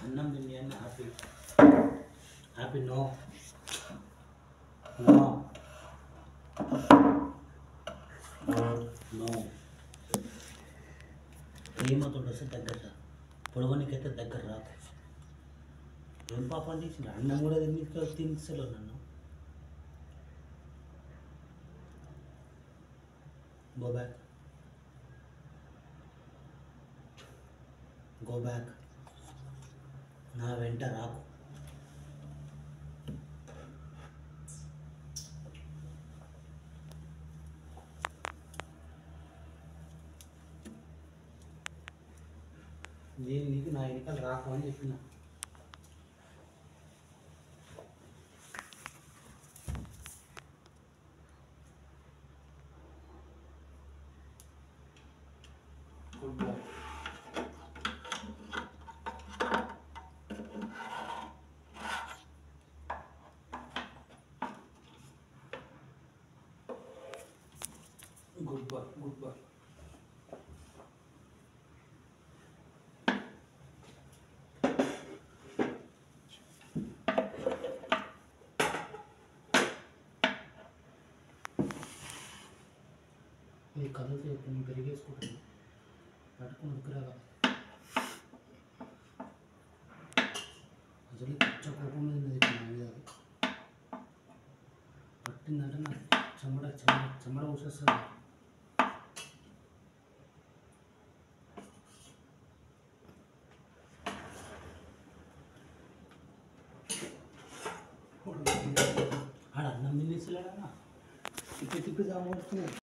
అన్నం తిని అని happy happy no no no ప్రేమతో వస్తే దగ్గర రా పొడవనికైతే దగ్గర రాదు ఏం పాపం చేసిన అన్నం కూడా తిని తినిస్తలో నన్ను గో బ్యాక్ గో బ్యాక్ నా వెంట రాకు నేను నీకు నా వెనకాల రాకు అని చెప్పిన good bye good bye good bye ఈ కథలతో ఇప్పుడు నేను పెరిగేసుకుంటాను పట్టుకుని ఉగ్రగా అసలు పిచ్చ కోపం మీద ఉన్నది ఇప్పుడు నా మీద అది. పట్టిందంటే నాకు చెమట చెమట చెమట ఊసేస్తుంది ఆడ అన్నం తినేసలేడన్నా తిప్పి తిప్పి సామడుతున్నాడు